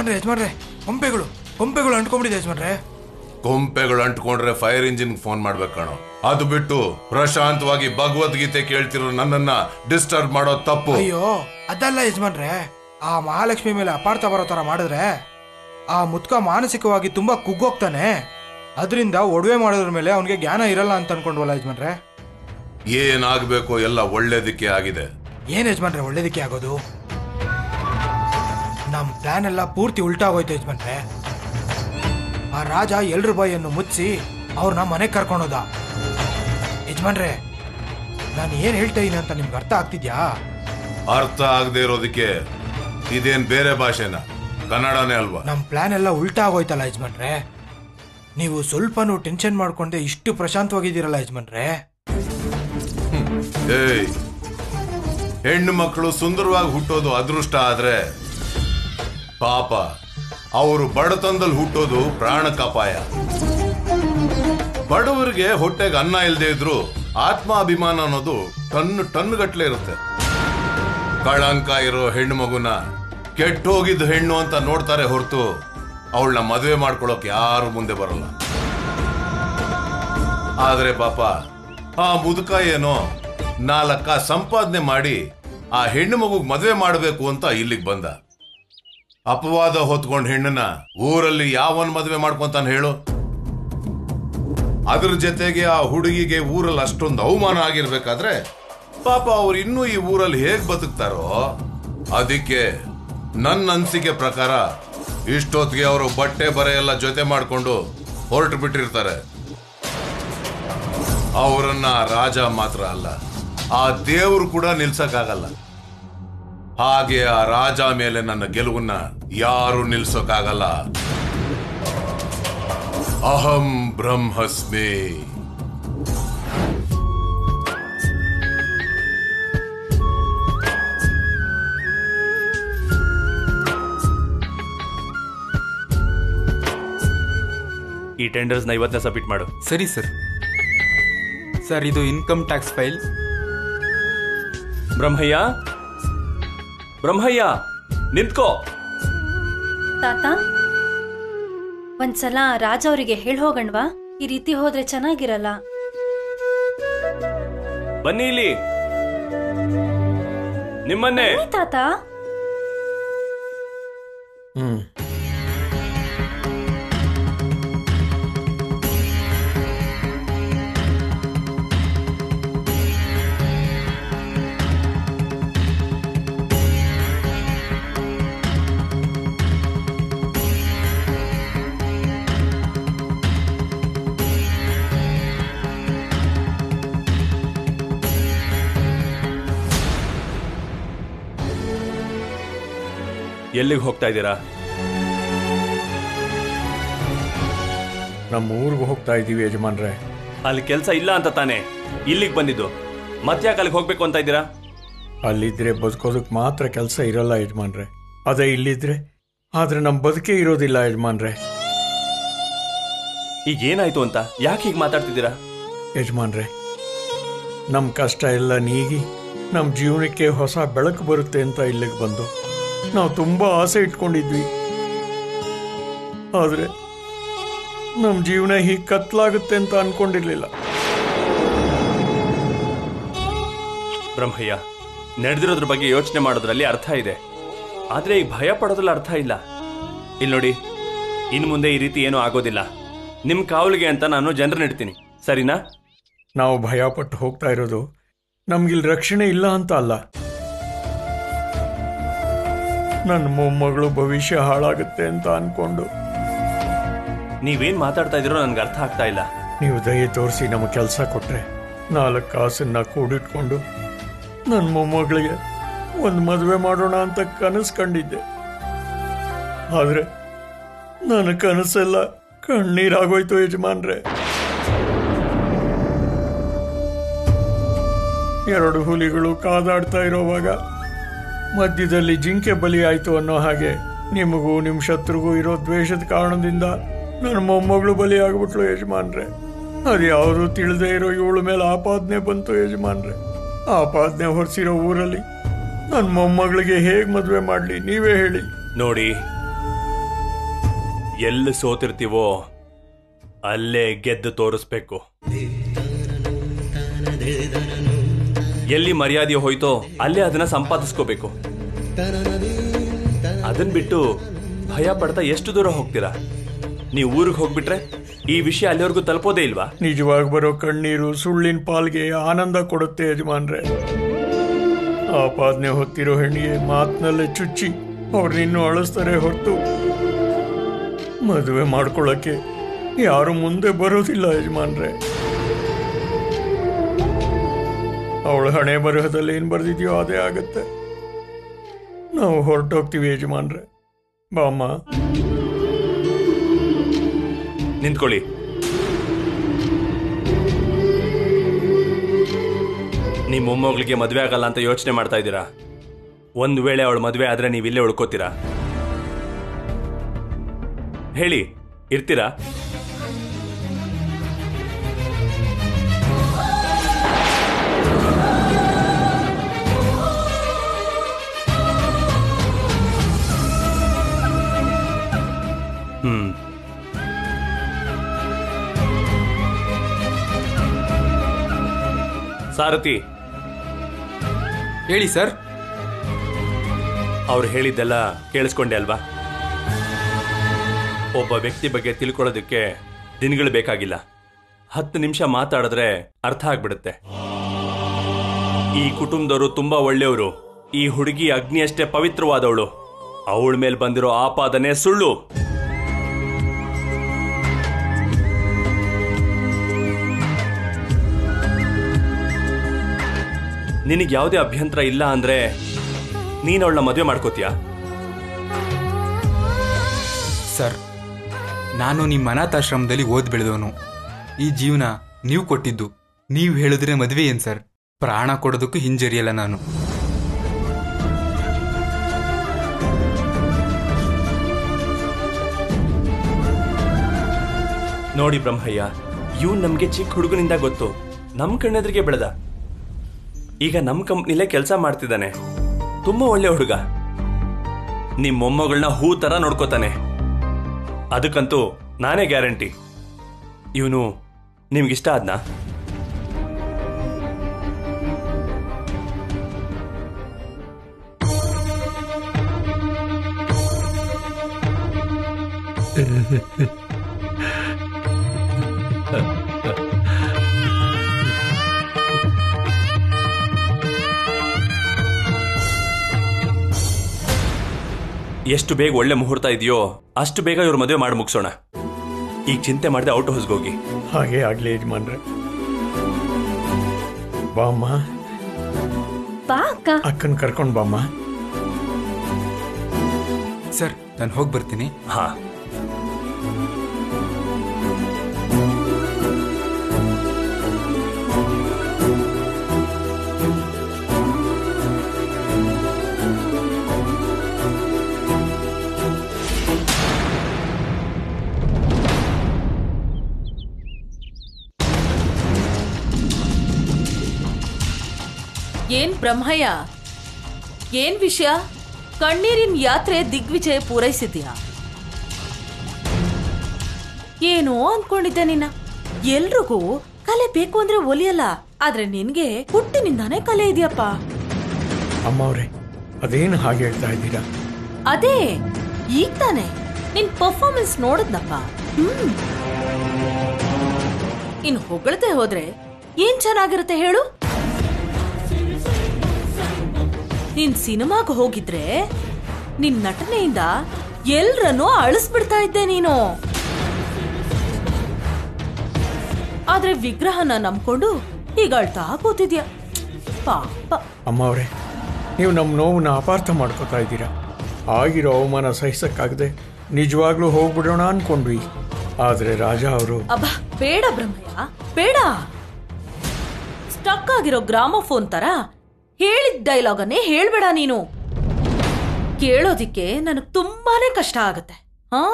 ಯಜಮಾನ್ರೆ ಯಜಮಾನ್ರೆ ಕೊಂಪೆಗಳು ಕೊಂಪೆಗಳು ಅಂಟ್ಕೊಂಡ್ಬಿಟ್ಟಿದೆ ಯಜಮಾನ್ರೆ ಕೊಂಪೆಗಳು ಅಂಟ್ಕೊಂಡ್ರೆ ಫೈರ್ ಇಂಜಿನ್ ಫೋನ್ ಮಾಡ್ಬೇಕು ಕಣೋ ಅದು ಬಿಟ್ಟು ಪ್ರಶಾಂತವಾಗಿ ಭಗವದ್ಗೀತೆ ಕೇಳ್ತಿರೋ ನನ್ನನ್ನ ಡಿಸ್ಟರ್ಬ್ ಮಾಡೋ ತಪ್ಪು ಅಯ್ಯೋ ಅದಲ್ಲ ಯಜಮಾನ್ರೆ ಆ ಮಹಾಲಕ್ಷ್ಮಿ ಮೇಲೆ ಅಪಾರ್ಥ ಬರೋ ತರ ಮಾಡಿದ್ರೆ ಆ ಮುತ್ಕ ಮಾನಸಿಕವಾಗಿ ತುಂಬಾ ಕುಗ್ಗೋಗ್ತಾನೆ ಅದರಿಂದ ಒಡವೆ ಮಾಡೋದ್ರ ಮೇಲೆ ಅವನಿಗೆ ಜ್ಞಾನ ಇರಲ್ಲ ಅಂತ ಅನ್ಕೊಂಡ್ವಲ್ಲ ಯಜಮಾನ್ರೆ ಏನಾಗ್ಬೇಕು ಎಲ್ಲ ಒಳ್ಳೇದಕ್ಕೆ ಆಗಿದೆ ಏನ್ ಯಜಮಾನ್ರೆ ಒಳ್ಳೇದಕ್ಕೆ ಆಗೋದು ನಮ್ ಪ್ಲಾನ್ ಎಲ್ಲ ಪೂರ್ತಿ ಉಲ್ಟಾ ಹೋಯ್ತು ಯಜಮಾನ್ರೆ ಆ ರಾಜ ಎಲ್ರ ಬಾಯನ್ನು ಮುಚ್ಚಿ ಅವ್ರನ್ನ ಮನೆಗೆ ಕರ್ಕೊಂಡೋದ ಯಜಮಾನ್ರೆ ನಾನು ಏನ್ ಹೇಳ್ತಾ ಇದೀನಿ ಅಂತ ನಿಮ್ಗೆ ಅರ್ಥ ಆಗ್ತಿದ್ಯಾ ಅರ್ಥ ಆಗದೆ ಇರೋದಕ್ಕೆ ಇದೇನ್ ಬೇರೆ ಭಾಷೆನ ಕನ್ನಡನೇ ಅಲ್ವಾ ನಮ್ ಪ್ಲಾನ್ ಎಲ್ಲ ಉಲ್ಟಾ ಆಗೋಯ್ತಲ್ಲ ಯಜಮಾನ್ರೆ ನೀವು ಸ್ವಲ್ಪನೂ ಟೆನ್ಷನ್ ಮಾಡ್ಕೊಂಡೆ ಇಷ್ಟು ಪ್ರಶಾಂತವಾಗಿದ್ದೀರಲ್ಲ ಯಜಮಾನ್ರೆ ಏಯ್ ಹೆಣ್ಣು ಮಕ್ಕಳು ಸುಂದರವಾಗಿ ಹುಟ್ಟೋದು ಅದೃಷ್ಟ ಆದ್ರೆ ಪಾಪ ಅವರು ಬಡತನದಲ್ಲಿ ಹುಟ್ಟೋದು ಪ್ರಾಣಕ್ಕಪಾಯ ಬಡವರಿಗೆ ಹೊಟ್ಟೆಗೆ ಅನ್ನ ಇಲ್ಲದೆ ಇದ್ರು ಆತ್ಮಾಭಿಮಾನ ಅನ್ನೋದು ಟನ್ ಟನ್ ಗಟ್ಲೆ ಇರುತ್ತೆ ಕಳಂಕ ಇರೋ ಹೆಣ್ಣು ಮಗುನ ಕೆಟ್ಟೋಗಿದ್ದ ಹೆಣ್ಣು ಅಂತ ನೋಡ್ತಾರೆ ಹೊರತು ಅವಳನ್ನ ಮದುವೆ ಮಾಡ್ಕೊಳಕ್ ಯಾರು ಮುಂದೆ ಬರಲ್ಲ ಆದ್ರೆ ಪಾಪ ಆ ಮುದುಕ ಏನೋ ನಾಲ್ಕ ಸಂಪಾದನೆ ಮಾಡಿ ಆ ಹೆಣ್ಣು ಮಗುಗ್ ಮದುವೆ ಮಾಡಬೇಕು ಅಂತ ಇಲ್ಲಿಗೆ ಬಂದ ಅಪವಾದ ಹೊತ್ಕೊಂಡ್ ಹೆಣ್ಣನ್ನ ಊರಲ್ಲಿ ಯಾವನ್ ಮದುವೆ ಮಾಡ್ಕೊಂತಾನೆ ಹೇಳು ಅದ್ರ ಜೊತೆಗೆ ಆ ಹುಡುಗಿಗೆ ಊರಲ್ಲಿ ಅಷ್ಟೊಂದು ಅವಮಾನ ಆಗಿರ್ಬೇಕಾದ್ರೆ ಪಾಪ ಅವ್ರು ಇನ್ನೂ ಈ ಊರಲ್ಲಿ ಹೇಗ್ ಬದುಕ್ತಾರೋ ಅದಕ್ಕೆ ನನ್ನ ಅನ್ಸಿಕೆ ಪ್ರಕಾರ ಇಷ್ಟೊತ್ತಿಗೆ ಅವರು ಬಟ್ಟೆ ಬರೆ ಎಲ್ಲ ಜೊತೆ ಮಾಡ್ಕೊಂಡು ಹೊರಟು ಬಿಟ್ಟಿರ್ತಾರೆ ಅವರನ್ನ ರಾಜ ಮಾತ್ರ ಅಲ್ಲ ಆ ದೇವರು ಕೂಡ ನಿಲ್ಸಕ್ಕಾಗಲ್ಲ ಹಾಗೆ ಆ ರಾಜ ಮೇಲೆ ನನ್ನ ಗೆಲುವನ್ನ ಯಾರು ನಿಲ್ಸೋಕ್ಕಾಗಲ್ಲ ಅಹಂ ಬ್ರಹ್ಮಸ್ಮಿ ಈ ಟೆಂಡರ್ಸ್ನ ಇವತ್ತೇ ಸಬ್ಮಿಟ್ ಮಾಡು ಸರಿ ಸರ್ ಸರ್ ಇದು income tax file Brahmayya Brahmayya ನಿಂತ್ಕೋ ತಾತ ಒಂದ್ಸಲ ರಾಜ ಅವರಿಗೆ ಹೇಳಿ ಹೋಗಣ್ವಾ ಈ ರೀತಿ ಹೋದ್ರೆ ಚೆನ್ನಾಗಿರಲ್ಲ ಬನ್ನಿ ಇಲ್ಲಿ ನಿಮ್ಮನ್ನೇ ಬನ್ನಿ ತಾತ ಎಲ್ಲಿಗೆ ಹೋಗ್ತಾ ಇದ್ದೀರಾ ನಮ್ಮ ಊರಿಗೆ ಹೋಗ್ತಾ ಇದ್ದೀವಿ ಯಜಮಾನ್ರೆ ಅಲ್ಲಿ ಕೆಲಸ ಇಲ್ಲ ಅಂತ ತಾನೇ ಇಲ್ಲಿಗೆ ಬಂದಿದ್ದು ಮತ್ತ್ಯಾಕೆ ಅಲ್ಲಿಗೆ ಹೋಗ್ಬೇಕು ಅಂತ ಇದ್ದೀರಾ ಅಲ್ಲಿದ್ರೆ ಬದುಕೋದಕ್ಕೆ ಮಾತ್ರ ಕೆಲಸ ಇರಲ್ಲ ಯಜಮಾನ್ರೆ ಅದೇ ಇಲ್ಲಿದ್ರೆ ಆದ್ರೆ ನಮ್ಮ ಬದುಕೇ ಇರೋದಿಲ್ಲ ಯಜಮಾನ್ರೆ ಈಗ ಏನಾಯ್ತು ಅಂತ ಯಾಕೆ ಹೀಗೆ ಮಾತಾಡ್ತಿದ್ದೀರಾ ಯಜಮಾನ್ರೆ ನಮ್ಮ ಕಷ್ಟ ಎಲ್ಲ ನೀಗಿ ನಮ್ಮ ಜೀವನಕ್ಕೆ ಹೊಸ ಬೆಳಕು ಬರುತ್ತೆ ಅಂತ ಇಲ್ಲಿಗೆ ಬಂದು ನಾವು ತುಂಬ ಆಸೆ ಇಟ್ಕೊಂಡಿದ್ವಿ ಆದರೆ ನಮ್ಮ ಜೀವನ ಹೀಗೆ ಕತ್ಲಾಗುತ್ತೆ ಅಂತ ಅನ್ಕೊಂಡಿರ್ಲಿಲ್ಲ ಬ್ರಹ್ಮಯ್ಯ ನಡೆದಿರೋದ್ರ ಬಗ್ಗೆ ಯೋಚನೆ ಮಾಡೋದ್ರಲ್ಲಿ ಅರ್ಥ ಇದೆ ಆದ್ರೆ ಈಗ ಭಯ ಪಡೋದ್ರಲ್ಲಿ ಅರ್ಥ ಇಲ್ಲ ಇಲ್ಲಿ ನೋಡಿ ಇನ್ನು ಮುಂದೆ ಈ ರೀತಿ ಏನೂ ಆಗೋದಿಲ್ಲ ನಿಮ್ ಕಾವಲಿಗೆ ಅಂತ ನಾನು ಜನರನ್ನ ಇಡ್ತೀನಿ ಸರಿನಾ ನಾವು ಭಯಪಟ್ಟು ಹೋಗ್ತಾ ಇರೋದು ನಮ್ಗಿಲ್ಲಿ ರಕ್ಷಣೆ ಇಲ್ಲ ಅಂತ ಅಲ್ಲ ನನ್ನ ಮೊಮ್ಮಗಳು ಭವಿಷ್ಯ ಹಾಳಾಗುತ್ತೆ ಅಂತ ಅನ್ಕೊಂಡು ನೀವೇನ್ ಮಾತಾಡ್ತಾ ಇದೀರೋ ನನ್ಗೆ ಅರ್ಥ ಆಗ್ತಾ ಇಲ್ಲ ನೀವು ದಯೆ ತೋರಿಸಿ ನಮ್ಮ ಕೆಲಸ ಕೊಟ್ರೆ ನಾಲ್ಕು ಕಾಸನ್ನ ಕೂಡಿಟ್ಕೊಂಡು ನನ್ನ ಮೊಮ್ಮಗಳಿಗೆ ಒಂದು ಮದುವೆ ಮಾಡೋಣ ಅಂತ ಕನಸು ಕಂಡಿದ್ದೆ ಆದ್ರೆ ನನ್ನ ಕನಸೆಲ್ಲ ಕಣ್ಣೀರಾಗೋಯ್ತು ಯಜಮಾನ್ರೆ ಎರಡು ಹುಲಿಗಳು ಕಾದಾಡ್ತಾ ಇರೋವಾಗ ಮಧ್ಯದಲ್ಲಿ ಜಿಂಕೆ ಬಲಿ ಆಯ್ತು ಅನ್ನೋ ಹಾಗೆ ನಿಮಗೂ ನಿಮ್ಮ ಶತ್ರುಗೂ ಇರೋ ದ್ವೇಷದ ಕಾರಣದಿಂದ ನನ್ನ ಮೊಮ್ಮಗಳು ಬಲಿ ಆಗ್ಬಿಟ್ಲು ಯಜಮಾನ್ರೆ ಅದು ಯಾವುದು ತಿಳಿದೇ ಇರೋ ಇವಳ ಮೇಲೆ ಆಪಾದನೆ ಬಂತು ಯಜಮಾನ್ರೆ ಆಪಾದನೆ ಹೊರಿಸಿರೋ ಊರಲ್ಲಿ ನನ್ನ ಮೊಮ್ಮಗಳಿಗೆ ಹೇಗೆ ಮದುವೆ ಮಾಡಲಿ ನೀವೇ ಹೇಳಿ ನೋಡಿ ಎಲ್ಲಿ ಸೋತಿರ್ತೀವೋ ಅಲ್ಲೇ ಗೆದ್ದು ತೋರಿಸ್ಬೇಕು ಎಲ್ಲಿ ಮರ್ಯಾದೆ ಹೋಯ್ತೋ ಅಲ್ಲೇ ಅದನ್ನ ಸಂಪಾದಿಸ್ಕೋಬೇಕು ಅದನ್ ಬಿಟ್ಟು ಭಯ ಪಡ್ತಾ ಎಷ್ಟು ದೂರ ಹೋಗ್ತೀರಾ ನೀವು ಊರಿಗೆ ಹೋಗ್ಬಿಟ್ರೆ ಈ ವಿಷಯ ಅಲ್ಲಿವರೆಗೂ ತಲುಪೋದೇ ಇಲ್ವಾ ನಿಜವಾಗಿ ಬರೋ ಕಣ್ಣೀರು ಸುಳ್ಳಿನ ಪಾಲ್ಗೆ ಆನಂದ ಕೊಡುತ್ತೆ ಯಜಮಾನ್ರೆ ಆಪಾದನೆ ಹೊತ್ತಿರೋ ಹೆಣ್ಣಿಗೆ ಮಾತಿನಲ್ಲೇ ಚುಚ್ಚಿ ಅವ್ರನ್ನಿನ್ನೂ ಅಳಿಸ್ತಾರೆ ಹೊರತು ಮದುವೆ ಮಾಡ್ಕೊಳ್ಳೋಕ್ಕೆ ಯಾರು ಮುಂದೆ ಬರೋದಿಲ್ಲ ಯಜಮಾನ್ರೆ ಅವಳ ಹಣೆ ಬರಹದಲ್ಲಿ ಏನು ಬರೆದಿದೆಯೋ ಅದೇ ಆಗತ್ತೆ ನಾವು ಹೊರಟೋಗ್ತೀವಿ ಯಜಮಾನ್ರೆ ಬಾಮ್ಮ ನಿಂತ್ಕೊಳ್ಳಿ ನಿಮ್ಮ ಮೊಮ್ಮಗಳಿಗೆ ಮದುವೆ ಆಗಲ್ಲ ಅಂತ ಯೋಚನೆ ಮಾಡ್ತಾ ಇದ್ದೀರಾ ಒಂದ್ ವೇಳೆ ಅವಳು ಮದುವೆ ಆದ್ರೆ ನೀವು ಇಲ್ಲೇ ಉಳ್ಕೋತೀರಾ ಹೇಳಿ ಇರ್ತೀರಾ ಹ್ಮ್ ಸಾರಥಿ ಹೇಳಿ ಸರ್ ಅವ್ರು ಹೇಳಿದ್ದೆಲ್ಲ ಕೇಳಿಸ್ಕೊಂಡೆ ಅಲ್ವಾ ಒಬ್ಬ ವ್ಯಕ್ತಿ ಬಗ್ಗೆ ತಿಳ್ಕೊಳ್ಳೋದಕ್ಕೆ ದಿನಗಳು ಬೇಕಾಗಿಲ್ಲ ಹತ್ತು ನಿಮಿಷ ಮಾತಾಡಿದ್ರೆ ಅರ್ಥ ಆಗ್ಬಿಡುತ್ತೆ ಈ ಕುಟುಂಬದವರು ತುಂಬಾ ಒಳ್ಳೆಯವರು ಈ ಹುಡುಗಿ ಅಗ್ನಿಯಷ್ಟೇ ಪವಿತ್ರವಾದವಳು ಅವಳ ಮೇಲೆ ಬಂದಿರೋ ಆಪಾದನೆ ಸುಳ್ಳು ನಿನಗೆ ಯಾವುದೇ ಅಭ್ಯಂತರ ಇಲ್ಲ ಅಂದ್ರೆ ನೀನು ಅವಳನ್ನ ಮದುವೆ ಮಾಡ್ಕೋತೀಯಾ ಸರ್ ನಾನು ನಿಮ್ಮ ಅನಾಥಾಶ್ರಮದಲ್ಲಿ ಓದ್ ಬೆಳೆದವನು ಈ ಜೀವನ ನೀವು ಕೊಟ್ಟಿದ್ದು ನೀವು ಹೇಳಿದ್ರೆ ಮದುವೆ ಏನ್ ಸರ್ ಪ್ರಾಣ ಕೊಡೋದಕ್ಕೂ ಹಿಂಜರಿಯಲ್ಲ ನಾನು ನೋಡಿ ಬ್ರಹ್ಮಯ್ಯ ಇವ್ ನಮ್ಗೆ ಚಿಕ್ಕ ಹುಡುಗನಿಂದ ಗೊತ್ತು ನಮ್ ಕಣ್ಣೆದ್ರಿಗೆ ಬೆಳೆದ ಈಗ ನಮ್ ಕಂಪ್ನಿಲೇ ಕೆಲಸ ಮಾಡ್ತಿದ್ದಾನೆ ತುಂಬಾ ಒಳ್ಳೆ ಹುಡುಗ ನಿಮ್ ಮೊಮ್ಮಗಳನ್ನ ಹೂ ತರ ನೋಡ್ಕೋತಾನೆ ಅದಕ್ಕಂತೂ ನಾನೇ ಗ್ಯಾರಂಟಿ ಇವನು ನಿಮ್ಗಿಷ್ಟ ಆದ್ನಾ ಎಷ್ಟು ಬೇಗ ಒಳ್ಳೆ ಮುಹೂರ್ತ ಇದೆಯೋ ಅಷ್ಟು ಬೇಗ ಇವ್ರ ಮದುವೆ ಮಾಡಿ ಮುಗಿಸೋಣ ಈಗ ಚಿಂತೆ ಮಾಡದೆ ಔಟ್ ಹೌಸ್ಗೆ ಹೋಗಿ ಹಾಗೆ ಆಗ್ಲಿ ಯಜಮಾನ್ರೆ ಬಾಮ್ಮ ಬಾ ಅಕ್ಕ ಅಕ್ಕನ್ ಕರ್ಕೊಂಡ್ ಬಾಮ್ಮ ಸರ್ ನಾನು ಹೋಗಿ ಬರ್ತೀನಿ ಹಾ ಏನ್ ಬ್ರಹ್ಮಯ್ಯ ಏನ್ ವಿಷಯ ಕಣ್ಣೀರಿನ ಯಾತ್ರೆ ದಿಗ್ವಿಜಯ ಪೂರೈಸಿದ್ಯಾ ಏನೋ ಅನ್ಕೊಂಡಿದ್ದೆ ನಿನ್ನ ಎಲ್ರಿಗೂ ಕಲೆ ಬೇಕು ಅಂದ್ರೆ ಒಲಿಯಲ್ಲ ಆದ್ರೆ ನಿನ್ಗೆ ಹುಟ್ಟಿನಿಂದಾನೇ ಕಲೆ ಇದೆಯಪ್ಪ ಅಮ್ಮ ಅವ್ರೆ ಅದೇನು ಹಾಗೆ ಹೇಳ್ತಾ ಇದ್ದೀರಾ ಅದೇ ಈಗ ತಾನೆ ನಿನ್ ಪರ್ಫಾರ್ಮೆನ್ಸ್ ನೋಡಿದ್ನಪ್ಪ ಹ್ಮ್ ಇನ್ ಹೊಗಳತೆ ಹೋದ್ರೆ ಏನ್ ಚೆನ್ನಾಗಿರುತ್ತೆ ಹೇಳು ನೀನ್ ಸಿನಿಮಾಗ್ ಹೋಗಿದ್ರೆ ನಿನ್ ನಟನೆಯಿಂದ ಎಲ್ರನ್ನೂ ಅಳಿಸ್ಬಿಡ್ತಾ ಇದ್ದೆ ನೀನು ಆದ್ರೆ ವಿಗ್ರಹನ ನಂಬ್ಕೊಂಡು ಈಗ ಅಳ್ತಾ ಕೂತಿದ್ಯಾ ಪಾಪ ಅಮ್ಮ ಅವರೇ ನೀವು ನಮ್ಮ ನೋವನ್ನ ಅಪಾರ್ಥ ಮಾಡ್ಕೋತಾ ಇದ್ದೀರಾ ಆಗಿರೋ ಅವಮಾನ ಸಹಿಸಕ್ಕಾಗದೆ ನಿಜವಾಗ್ಲೂ ಹೋಗ್ಬಿಡೋಣ ಅನ್ಕೊಂಡ್ವಿ ಆದ್ರೆ ರಾಜ ಅವರು ಅಬ್ಬ ಬೇಡ ಬ್ರಹ್ಮಯ್ಯ ಬೇಡ ಸ್ಟಕ್ ಆಗಿರೋ ಗ್ರಾಮಫೋನ್ ತರ ಹೇಳಿದ ಡೈಲಾಗನ್ನೇ ಹೇಳ್ಬೇಡ ನೀನು ಕೇಳೋದಿಕ್ಕೆ ನನಗ್ ತುಂಬಾನೇ ಕಷ್ಟ ಆಗತ್ತೆ ಹಾ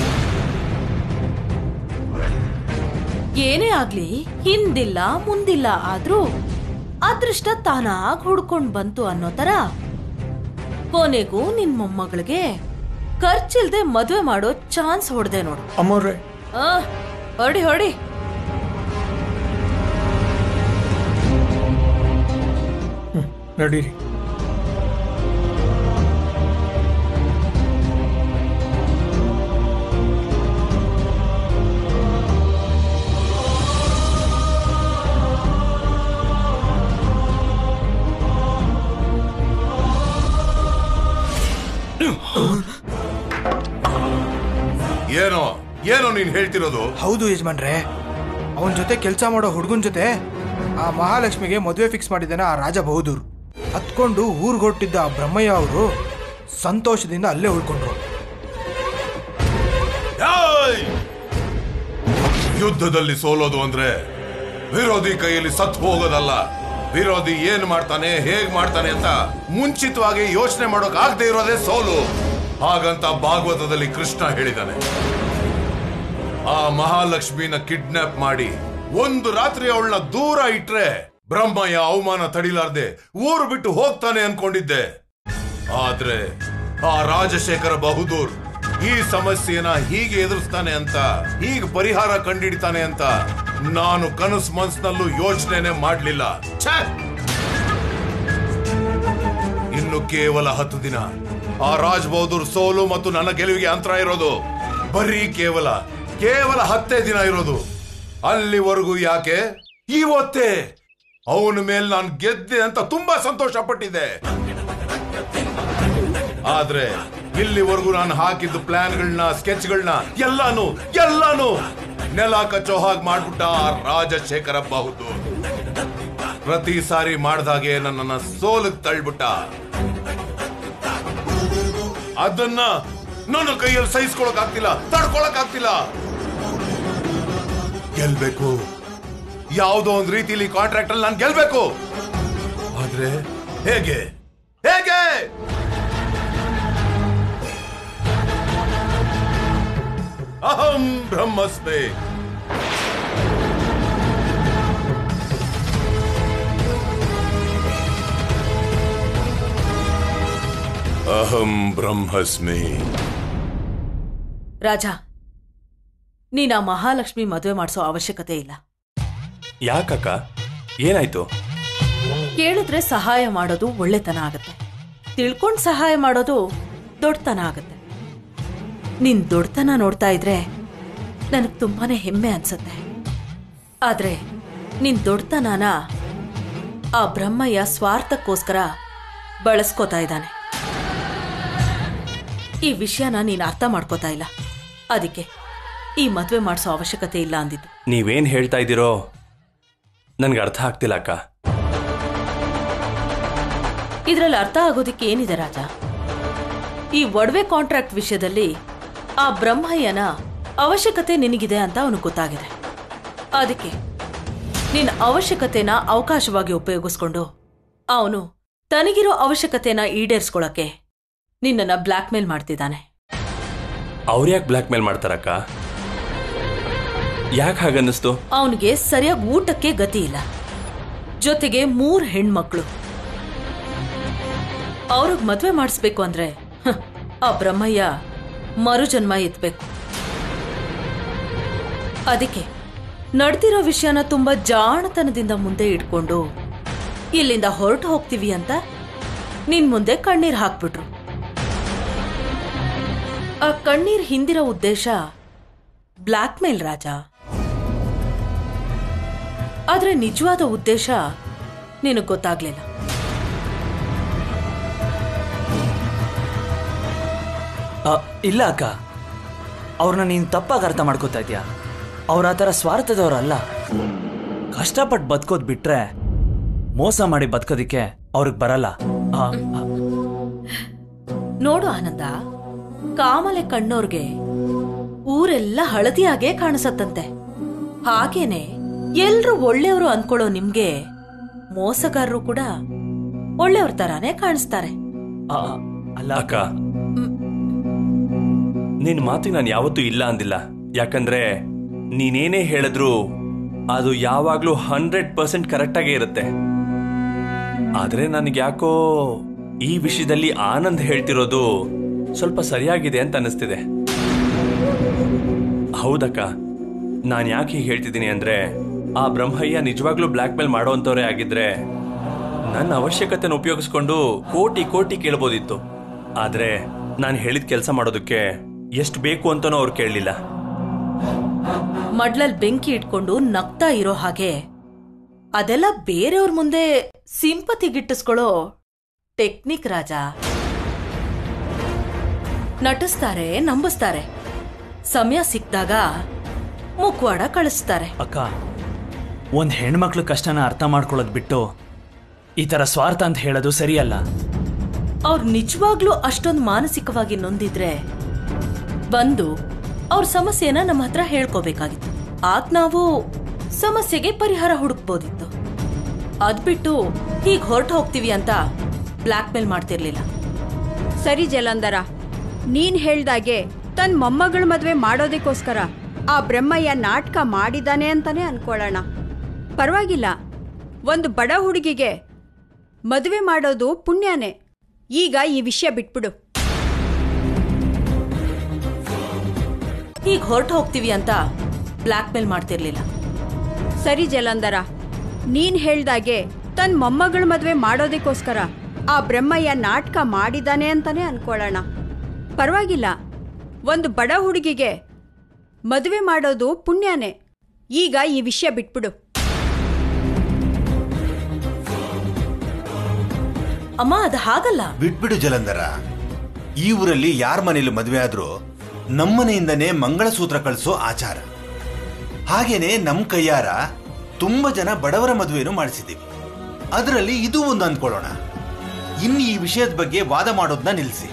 ಏನೇ ಆಗ್ಲಿ ಹಿಂದಿಲ್ಲ ಮುಂದಿಲ್ಲ ಆದ್ರೂ ಅದೃಷ್ಟ ತಾನಾಗ್ ಹುಡ್ಕೊಂಡ್ ಬಂತು ಅನ್ನೋ ತರ ಕೊನೆಗೂ ನಿನ್ ಮೊಮ್ಮಗಳಿಗೆ ಖರ್ಚಿಲ್ದೆ ಮದ್ವೆ ಮಾಡೋ ಚಾನ್ಸ್ ಹೊಡೆದೆ ನೋಡು ಅಮ್ಮವ್ರೆ ಆ, ಹೊರಡಿ ಹೊರಡಿ ನಡೀರಿ ಏನೋ ಏನೋ ನೀನ್ ಹೇಳ್ತಿರೋದು ಹೌದು ಯಜಮಾನ್ರೆ ಅವನ ಜೊತೆ ಕೆಲಸ ಮಾಡೋ ಹುಡುಗನ ಜೊತೆ ಆ ಮಹಾಲಕ್ಷ್ಮಿಗೆ ಮದುವೆ ಫಿಕ್ಸ್ ಮಾಡಿದ್ದಾನೆ ಆ ರಾಜ ಬಹದ್ದೂರ್ ಹತ್ಕೊಂಡು ಊರ್ಗೊಟ್ಟಿದ್ದ ಆ ಬ್ರಹ್ಮಯ್ಯ ಅವರು ಸಂತೋಷದಿಂದ ಅಲ್ಲೇ ಉಳ್ಕೊಂಡ್ರು ಏಯ್! ಯುದ್ಧದಲ್ಲಿ ಸೋಲೋದು ಅಂದ್ರೆ ವಿರೋಧಿ ಕೈಯಲ್ಲಿ ಸತ್ ಹೋಗೋದಲ್ಲ ವಿರೋಧಿ ಏನ್ ಮಾಡ್ತಾನೆ ಹೇಗ್ ಮಾಡ್ತಾನೆ ಅಂತ ಮುಂಚಿತವಾಗಿ ಯೋಚನೆ ಮಾಡೋಕ್ ಆಗದೆ ಇರೋದೇ ಸೋಲು ಹಾಗಂತ ಭಾಗವತದಲ್ಲಿ ಕೃಷ್ಣ ಹೇಳಿದಾನೆ ಆ ಮಹಾಲಕ್ಷ್ಮಿನ ಕಿಡ್ನಾಪ್ ಮಾಡಿ ಒಂದು ರಾತ್ರಿ ಅವಳನ್ನ ದೂರ ಇಟ್ರೆ ಬ್ರಹ್ಮಯ್ಯ ಅವಮಾನ ತಡಿಲಾರ್ದೆ ಊರು ಬಿಟ್ಟು ಹೋಗ್ತಾನೆ ಅನ್ಕೊಂಡಿದ್ದೆ ಆದ್ರೆ ಆ ರಾಜಶೇಖರ ಬಹದ್ದೂರ್ ಈ ಸಮಸ್ಯೆನ ಹೀಗೆ ಎದುರಿಸ್ತಾನೆ ಅಂತ ಹೀಗೆ ಪರಿಹಾರ ಕಂಡಿಡ್ತಾನೆ ಅಂತ ನಾನು ಕನಸು ಮನ್ಸ್ನಲ್ಲೂ ಯೋಚನೆನೆ ಮಾಡ್ಲಿಲ್ಲ ಛೇ! ಇನ್ನು ಕೇವಲ ಹತ್ತು ದಿನ ಆ ರಾಜ್ ಬಹದ್ದೂರ್ ಸೋಲು ಮತ್ತು ನನ್ನ ಗೆಲುವಿಗೆ ಅಂತರ ಇರೋದು ಬರೀ ಕೇವಲ ಕೇವಲ ಹತ್ತೇ ದಿನ ಇರೋದು ಅಲ್ಲಿವರೆಗೂ ಯಾಕೆ ಇವತ್ತೇ ಅವನ ಮೇಲೆ ನಾನು ಗೆದ್ದೆ ಅಂತ ತುಂಬಾ ಸಂತೋಷ ಪಟ್ಟಿದ್ದೆ ಆದ್ರೆ ಇಲ್ಲಿವರೆಗೂ ನಾನು ಹಾಕಿದ್ದ ಪ್ಲಾನ್ಗಳನ್ನ ಸ್ಕೆಚ್ಗಳನ್ನ ಎಲ್ಲಾನು ಎಲ್ಲಾನು ನೆಲ ಕಚ್ಚೋ ಹಾಗೆ ಮಾಡ್ಬಿಟ್ಟ ಆ ರಾಜಶೇಖರ ಬಹುದು ಪ್ರತಿ ಸಾರಿ ಮಾಡ್ದಾಗೆ ನನ್ನನ್ನ ಸೋಲಕ್ ತಳ್ಬಿಟ್ಟ ಅದನ್ನ ನನ್ನ ಕೈಯಲ್ಲಿ ಸಹಿಸ್ಕೊಳಕ್ ಆಗ್ತಿಲ್ಲ ತಡ್ಕೊಳಕ್ ಆಗ್ತಿಲ್ಲ ಗೆಲ್ಬೇಕು ಯಾವುದೋ ಒಂದು ರೀತಿಲಿ ಕಾಂಟ್ರಾಕ್ಟ್ ಅಲ್ಲಿ ನಾನು ಗೆಲ್ಬೇಕು ಆದ್ರೆ ಹೇಗೆ ಹೇಗೆ ಅಹಂ ಬ್ರಹ್ಮಸ್ಮಿ ಅಹಂ ಬ್ರಹ್ಮಸ್ಮಿ ರಾಜ ನೀನ್ ಆ ಮಹಾಲಕ್ಷ್ಮಿ ಮದುವೆ ಮಾಡಿಸೋ ಅವಶ್ಯಕತೆ ಇಲ್ಲ ಯಾಕಕ್ಕ ಏನಾಯ್ತು ಕೇಳಿದ್ರೆ ಸಹಾಯ ಮಾಡೋದು ಒಳ್ಳೆತನ ಆಗತ್ತೆ ತಿಳ್ಕೊಂಡ್ ಸಹಾಯ ಮಾಡೋದು ದೊಡ್ಡತನ ಆಗತ್ತೆ ನಿನ್ ದೊಡ್ಡತನ ನೋಡ್ತಾ ಇದ್ರೆ ನನಗ್ ತುಂಬಾನೇ ಹೆಮ್ಮೆ ಅನ್ಸತ್ತೆ ಆದ್ರೆ ನಿನ್ ದೊಡ್ಡತನನ ಆ ಬ್ರಹ್ಮಯ್ಯ ಸ್ವಾರ್ಥಕ್ಕೋಸ್ಕರ ಬಳಸ್ಕೋತಾ ಇದ್ದಾನೆ ಈ ವಿಷಯನ ನೀನ್ ಅರ್ಥ ಮಾಡ್ಕೋತಾ ಇಲ್ಲ ಅದಕ್ಕೆ ಈ ಮದ್ವೆ ಮಾಡಿಸೋ ಅವಶ್ಯಕತೆ ಇಲ್ಲ ಅಂದಿದ್ದು ನೀವೇನ್ ಹೇಳ್ತಾ ಇದ್ದೀರೋ ನನ್ಗೆ ಅರ್ಥ ಆಗ್ತಿಲ್ಲ ಅಕ್ಕ ಇದ್ರಲ್ಲಿ ಅರ್ಥ ಆಗೋದಿಕ್ಕೆ ಏನಿದೆ ರಾಜ ಈ ಒಡವೆ ಕಾಂಟ್ರಾಕ್ಟ್ ವಿಷಯದಲ್ಲಿ ಆ ಬ್ರಹ್ಮಯ್ಯನ ಅವಶ್ಯಕತೆ ನಿನಗಿದೆ ಅಂತ ಅವನು ಗೊತ್ತಾಗಿದೆ ಅದಕ್ಕೆ ನಿನ್ನ ಅವಶ್ಯಕತೆನ ಅವಕಾಶವಾಗಿ ಉಪಯೋಗಿಸ್ಕೊಂಡು ಅವನು ತನಗಿರೋ ಅವಶ್ಯಕತೆನ ಈಡೇರಿಸ್ಕೊಳಕ್ಕೆ ನಿನ್ನನ್ನ ಬ್ಲ್ಯಾಕ್ ಮೇಲ್ ಮಾಡ್ತಿದ್ದಾನೆ ಅವ್ರು ಯಾಕೆ ಬ್ಲ್ಯಾಕ್ ಮೇಲ್ ಮಾಡ್ತಾರಕ್ಕ ಯಾಕೆ ಹಾಗನ್ನಿಸ್ತು ಅವನಿಗೆ ಸರಿಯಾಗಿ ಊಟಕ್ಕೆ ಗತಿ ಇಲ್ಲ ಜೊತೆಗೆ ಮೂರ್ ಹೆಣ್ಮಕ್ಳು ಅವ್ರಿಗೆ ಮದ್ವೆ ಮಾಡಿಸ್ಬೇಕು ಅಂದ್ರೆ ಹ, ಆ ಬ್ರಹ್ಮಯ್ಯ ಮರುಜನ್ಮ ಎತ್ಬೇಕು ಅದಕ್ಕೆ ನಡೆದಿರೋ ವಿಷಯನ ತುಂಬಾ ಜಾಣತನದಿಂದ ಮುಂದೆ ಇಟ್ಕೊಂಡು ಇಲ್ಲಿಂದ ಹೊರಟು ಹೋಗ್ತೀವಿ ಅಂತ ನಿನ್ ಮುಂದೆ ಕಣ್ಣೀರ್ ಹಾಕ್ಬಿಟ್ರು ಆ ಕಣ್ಣೀರ್ ಹಿಂದಿರೋ ಉದ್ದೇಶ ಬ್ಲ್ಯಾಕ್ ಮೇಲ್ ರಾಜ ಆದ್ರೆ ನಿಜವಾದ ಉದ್ದೇಶ ನಿನಗ್ ಗೊತ್ತಾಗ್ಲಿಲ್ಲ ಅ, ಇಲ್ಲ ಅಕ್ಕ ಅವ್ರನ್ನ ನೀನು ತಪ್ಪಾಗಿ ಅರ್ಥ ಮಾಡ್ಕೋತಾ ಇದೀಯ ಅವ್ರ ಆ ಥರ ಸ್ವಾರ್ಥದವ್ರಲ್ಲ ಕಷ್ಟಪಟ್ಟು ಬದುಕೋದ್ ಬಿಟ್ರೆ ಮೋಸ ಮಾಡಿ ಬದುಕೋದಿಕ್ಕೆ ಅವ್ರಿಗೆ ಬರಲ್ಲ ಆ, ಆ, ನೋಡು ಆನಂದ ಕಾಮಲೆ ಕಣ್ಣೋರ್ಗೆ ಊರೆಲ್ಲ ಹಳದಿಯಾಗೇ ಕಾಣಿಸತ್ತಂತೆ ಹಾಗೇನೆ ಎಲ್ರು ಒಳ್ಳೆಯವರು ಅನ್ಕೊಳ್ಳೋ ನಿಮ್ಗೆ ಮೋಸಗಾರರು ಕೂಡ ಒಳ್ಳೆಯವ್ರ ತರಾನೇ ಕಾಣಿಸ್ತಾರೆ ಆ, ಅಲ್ಲ ಅಕ್ಕ ನಿನ್ ಮಾತಿಗೆ ನಾನು ಯಾವತ್ತೂ ಇಲ್ಲ ಅಂದಿಲ್ಲ ಯಾಕಂದ್ರೆ ನೀನೇನೇ ಹೇಳಿದ್ರು ಅದು ಯಾವಾಗ್ಲೂ ಹಂಡ್ರೆಡ್ ಪರ್ಸೆಂಟ್ ಕರೆಕ್ಟಾಗೇ ಇರುತ್ತೆ ಆದ್ರೆ ನನಗೆ ಯಾಕೋ ಈ ವಿಷಯದಲ್ಲಿ ಆನಂದ್ ಹೇಳ್ತಿರೋದು ಸ್ವಲ್ಪ ಸರಿಯಾಗಿದೆ ಅಂತ ಅನಿಸ್ತಿದೆ ಹೌದಕ್ಕ ನಾನು ಯಾಕೆ ಹೀಗೆ ಹೇಳ್ತಿದ್ದೀನಿ ಅಂದ್ರೆ ಆ ಬ್ರಹ್ಮಯ್ಯ ನಿಜವಾಗ್ಲೂ ಬ್ಲ್ಯಾಕ್ ಮೇಲ್ ಮಾಡೋವಂಥವ್ರೇ ಆಗಿದ್ರೆ ನನ್ನ ಅವಶ್ಯಕತೆನ ಉಪಯೋಗಿಸ್ಕೊಂಡು ಕೋಟಿ ಕೋಟಿ ಕೇಳ್ಬೋದಿತ್ತು ಆದ್ರೆ ನಾನು ಹೇಳಿದ ಕೆಲಸ ಮಾಡೋದಕ್ಕೆ ಎಷ್ಟು ಬೇಕು ಅಂತನೂ ಅವ್ರು ಕೇಳಲಿಲ್ಲ ಮಡ್ಲಲ್ ಬೆಂಕಿ ಇಟ್ಕೊಂಡು ನಗ್ತಾ ಇರೋ ಹಾಗೆ ಅದೆಲ್ಲ ಬೇರೆಯವ್ರ ಮುಂದೆ ಸಿಂಪತಿ ಗಿಟ್ಟಿಸ್ಕೊಳ್ಳೋ ಟೆಕ್ನಿಕ್ ರಾಜ ನಟಿಸ್ತಾರೆ ನಂಬಿಸ್ತಾರೆ ಸಮಯ ಸಿಕ್ಕಿದಾಗ ಮುಖವಾಡ ಕಳಿಸ್ತಾರೆ ಅಕ್ಕ ಒಂದು ಹೆಣ್ಮಕ್ಳು ಕಷ್ಟನ ಅರ್ಥ ಮಾಡ್ಕೊಳ್ಳೋದು ಬಿಟ್ಟು ಈ ಥರ ಸ್ವಾರ್ಥ ಅಂತ ಹೇಳೋದು ಸರಿಯಲ್ಲ ಅವ್ರು ನಿಜವಾಗ್ಲೂ ಅಷ್ಟೊಂದು ಮಾನಸಿಕವಾಗಿ ನೊಂದಿದ್ರೆ ಬಂದು ಅವ್ರ ಸಮಸ್ಯೆನ ನಮ್ಮ ಹತ್ರ ಹೇಳ್ಕೋಬೇಕಾಗಿತ್ತು ಆಗ ನಾವು ಸಮಸ್ಯೆಗೆ ಪರಿಹಾರ ಹುಡುಕ್ಬೋದಿತ್ತು ಅದ್ಬಿಟ್ಟು ಹೀಗ್ ಹೊರಟು ಹೋಗ್ತೀವಿ ಅಂತ ಬ್ಲ್ಯಾಕ್ ಮೇಲ್ ಮಾಡ್ತಿರ್ಲಿಲ್ಲ ಸರಿ ಜಲಂಧರ ನೀನ್ ಹೇಳ್ದಾಗೆ ತನ್ ಮೊಮ್ಮಗಳ ಮದ್ವೆ ಮಾಡೋದಕ್ಕೋಸ್ಕರ ಆ ಬ್ರಹ್ಮಯ್ಯ ನಾಟಕ ಮಾಡಿದಾನೆ ಅಂತಾನೆ ಅನ್ಕೊಳ್ಳೋಣ ಪರವಾಗಿಲ್ಲ ಒಂದು ಬಡ ಹುಡುಗಿಗೆ ಮದುವೆ ಮಾಡೋದು ಪುಣ್ಯನೇ ಈಗ ಈ ವಿಷಯ ಬಿಟ್ಬಿಡು ಹೀಗ್ ಹೊರಟು ಹೋಗ್ತೀವಿ ಅಂತ ಬ್ಲ್ಯಾಕ್ ಮೇಲ್ ಮಾಡ್ತಿರ್ಲಿಲ್ಲ ಸರಿ ಜಲಂಧರ ನೀನ್ ಹೇಳ್ದಾಗೆ ತನ್ ಮೊಮ್ಮಗಳ ಮದ್ವೆ ಮಾಡೋದಕ್ಕೋಸ್ಕರ ಆ ಬ್ರಹ್ಮಯ್ಯ ನಾಟಕ ಮಾಡಿದಾನೆ ಅಂತಾನೆ ಅನ್ಕೊಳ್ಳೋಣ ಪರವಾಗಿಲ್ಲ ಒಂದು ಬಡ ಹುಡುಗಿಗೆ ಮದುವೆ ಮಾಡೋದು ಪುಣ್ಯನೇ ಈಗ ಈ ವಿಷಯ ಬಿಟ್ಬಿಡು ಅಮ್ಮ ಅದು ಹಾಗಲ್ಲ ಬಿಟ್ಬಿಡು ಜಲಂಧರ ಈ ಊರಲ್ಲಿ ಯಾರ ಮನೇಲಿ ಮದುವೆ ಆದ್ರೂ ನಮ್ಮನೆಯಿಂದನೇ ಮಂಗಳಸೂತ್ರ ಕಳಿಸೋ ಆಚಾರ ಹಾಗೇನೆ ನಮ್ ಕೈಯಾರ ತುಂಬಾ ಜನ ಬಡವರ ಮದುವೆನೂ ಮಾಡಿಸಿದ್ದೀವಿ ಅದರಲ್ಲಿ ಇದು ಒಂದು ಅಂದ್ಕೊಳ್ಳೋಣ ಇನ್ನು ಈ ವಿಷಯದ ಬಗ್ಗೆ ವಾದ ಮಾಡೋದನ್ನ ನಿಲ್ಲಿಸಿ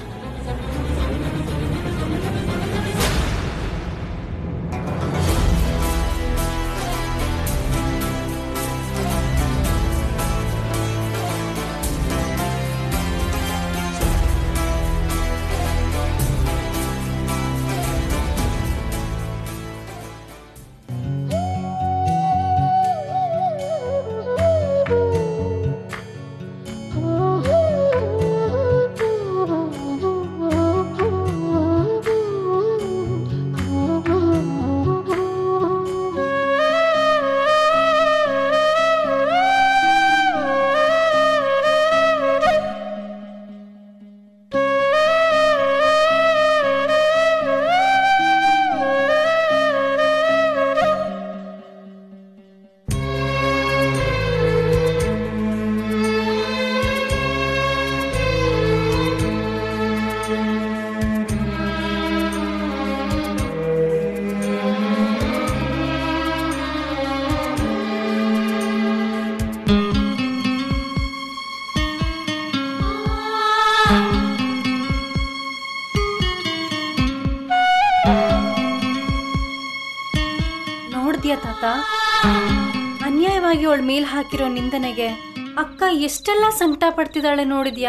ನೋಡ್ದ್ಯಾ ತಾತ ಅನ್ಯಾಯವಾಗಿ ಅವಳ ಮೇಲ್ ಹಾಕಿರೋ ನಿಂದನೆಗೆ ಅಕ್ಕ ಎಷ್ಟೆಲ್ಲ ಸಂಕಟ ಪಡ್ತಿದ್ದಾಳೆ ನೋಡಿದ್ಯಾ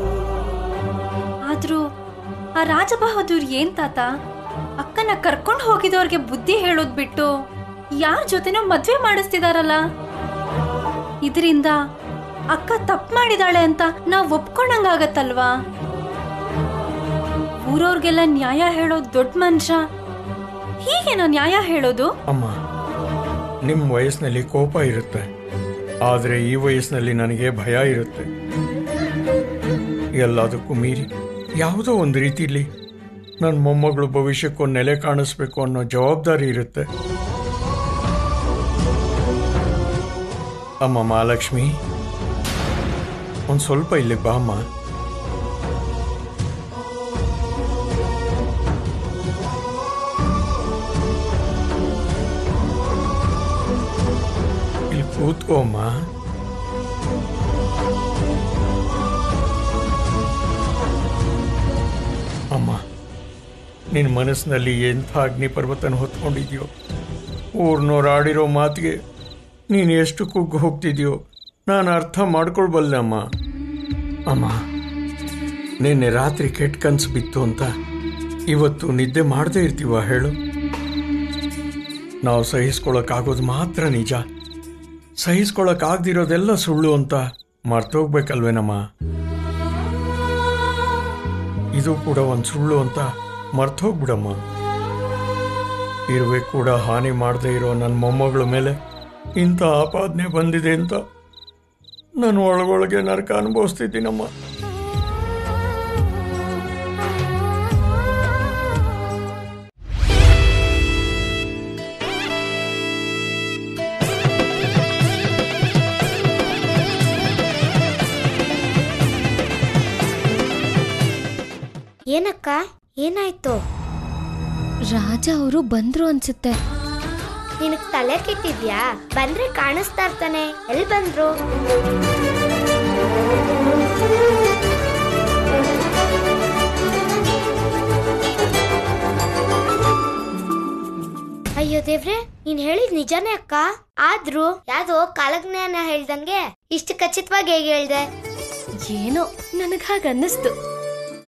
ಆದ್ರೂ ಆ ರಾಜಬಹದ್ದೂರ್ ಏನ್ ತಾತ ಅಕ್ಕನ ಕರ್ಕೊಂಡು ಹೋಗಿದವ್ರಿಗೆ ಬುದ್ಧಿ ಹೇಳೋದ್ ಬಿಟ್ಟು ಯಾರ ಜೊತೆನೋ ಮದ್ವೆ ಮಾಡಿಸ್ತಿದಾರಲ್ಲ ಇದರಿಂದ ಅಕ್ಕ ತಪ್ಪು ಮಾಡಿದಾಳೆ ಅಂತ ನಾವ್ ಒಪ್ಕೊಂಡಂಗಾಗತ್ತಲ್ವಾ ಊರವ್ರಿಗೆಲ್ಲ ನ್ಯಾಯ ಹೇಳೋದ್ ದೊಡ್ಡ ಮನುಷ್ಯ ಹೀಗೇನೋ ನ್ಯಾಯ ಹೇಳೋದು ಅಮ್ಮ ನಿಮ್ಮ ವಯಸ್ಸಿನಲ್ಲಿ ಕೋಪ ಇರುತ್ತೆ ಆದರೆ ಈ ವಯಸ್ಸಿನಲ್ಲಿ ನನಗೆ ಭಯ ಇರುತ್ತೆ ಎಲ್ಲದಕ್ಕೂ ಮೀರಿ ಯಾವುದೋ ಒಂದು ರೀತಿಲಿ ನನ್ನ ಮೊಮ್ಮಗಳು ಭವಿಷ್ಯಕ್ಕೊಂದು ನೆಲೆ ಕಾಣಿಸ್ಬೇಕು ಅನ್ನೋ ಜವಾಬ್ದಾರಿ ಇರುತ್ತೆ ಅಮ್ಮ ಮಹಾಲಕ್ಷ್ಮಿ ಒಂದು ಸ್ವಲ್ಪ ಇಲ್ಲಿ ಬಾ ಅಮ್ಮ ಇಲ್ಲಿ ಕೂತ್ಕೋ ಅಮ್ಮ ಅಮ್ಮ ನಿನ್ನ ಮನಸ್ಸಿನಲ್ಲಿ ಎಂಥ ಅಗ್ನಿ ಪರ್ವತನ ಹೊತ್ಕೊಂಡಿದ್ಯೋ ಊರ್ನೋರು ಆಡಿರೋ ಮಾತಿಗೆ ನೀನು ಎಷ್ಟು ಕುಗ್ಗು ಹೋಗ್ತಿದ್ಯೋ ನಾನು ಅರ್ಥ ಮಾಡ್ಕೊಳ್ಬಲ್ಲೆ ಅಮ್ಮ ಅಮ್ಮ ನಿನ್ನೆ ರಾತ್ರಿ ಕೆಟ್ಟ ಕನ್ಸು ಬಿತ್ತು ಅಂತ ಇವತ್ತು ನಿದ್ದೆ ಮಾಡದೇ ಇರ್ತೀವ ಹೇಳು ನಾವು ಸಹಿಸ್ಕೊಳಕ್ಕಾಗೋದು ಮಾತ್ರ ನಿಜ ಸಹಿಸ್ಕೊಳಕ್ಕಾಗ್ದಿರೋದೆಲ್ಲ ಸುಳ್ಳು ಅಂತ ಮರ್ತೋಗ್ಬೇಕಲ್ವೇನಮ್ಮ ಇದು ಕೂಡ ಒಂದು ಸುಳ್ಳು ಅಂತ ಮರ್ತೋಗ್ಬಿಡಮ್ಮ ಇರುವೆ ಕೂಡ ಹಾನಿ ಮಾಡದೇ ಇರೋ ನನ್ನ ಮೊಮ್ಮಗಳ ಮೇಲೆ ಇಂಥ ಆಪಾದನೆ ಬಂದಿದೆ ಅಂತ ನಾನು ಒಳಗೊಳಗೆ ನರಕ ಅನುಭವಿಸ್ತಿದ್ದೀನಮ್ಮ ಏನಕ್ಕ ಏನಾಯ್ತು ರಾಜ ಅವರು ಬಂದ್ರು ಅನ್ಸುತ್ತೆ ನಿನಗ್ ತಲೆ ಕೆಟ್ಟಿದ್ಯಾ ಬಂದ್ರೆ ಕಾಣಿಸ್ತಾ ಇರ್ತಾನೆ ಎಲ್ಲಿ ಬಂದ್ರು ಅಯ್ಯೋ ದೇವ್ರೆ ನೀನ್ ಹೇಳಿದ್ ನಿಜಾನೇ ಅಕ್ಕ ಆದ್ರೂ ಯಾವ್ದೋ ಕಾಲಜ್ಞಾನ ಹೇಳ್ದಂಗೆ ಇಷ್ಟು ಖಚಿತವಾಗಿ ಹೇಗೆ ಹೇಳ್ದೆ ಏನೋ ನನಗ್ ಹಾಗ ಅನ್ನಿಸ್ತು